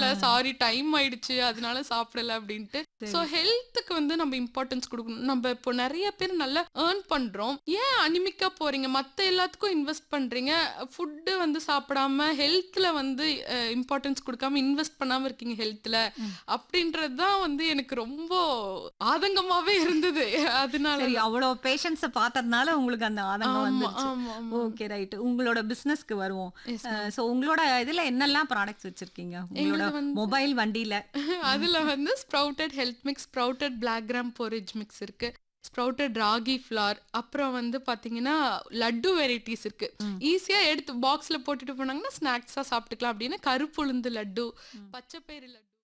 சாப்பிடல sorry time ஆயிடுச்சு அதனால சாப்பிடல அப்படின்ட்டு ஸோ ஹெல்த்துக்கு வந்து நம்ம இம்பார்ட்டன்ஸ் கொடுக்கணும் நம்ம இப்போ நிறைய பேர் நல்லா ஏர்ன் பண்றோம் ஏன் அனிமிக்கா போறீங்க மத்த எல்லாத்துக்கும் இன்வெஸ்ட் பண்றீங்க ஃபுட்டு வந்து சாப்பிடாம ஹெல்த்ல வந்து இம்பார்ட்டன்ஸ் கொடுக்காம இன்வெஸ்ட் பண்ணாம இருக்கீங்க ஹெல்த்ல அப்படின்றது தான் வந்து எனக்கு ரொம்ப ஆதங்கமாவே இருந்தது அதனால சரி அவ்வளவு பேஷன்ஸ பார்த்ததுனால உங்களுக்கு அந்த ஆதங்கம் ஆமா வந்துருச்சு ஆமா ஆமா ஓகே ரைட் உங்களோட பிசினஸ்க்கு வருவோம் Yes, ma'am. சோ உங்களோட இதுல என்னெல்லாம் ப்ராடக்ட்ஸ் வச்சிருக்கீங்க உங்களோட எங்களுது வந்து- மொபைல் வண்டியில அதுல வந்து sprouted health mix sprouted black gram porridge mix இருக்கு ஸ்ப்ரவுட்டட் ராகி ஃப்ளார் அப்புறம் வந்து பாத்தீங்கன்னா லட்டு வெரைட்டிஸ் இருக்கு ஈஸியா எடுத்து பாக்ஸ்ல போட்டுட்டு போனாங்கன்னா ஸ்நாக்ஸா சாப்பிட்டுக்கலாம் அப்படின்னு கருப்புளுந்து லட்டு பச்சைப்பயிறு லட்டு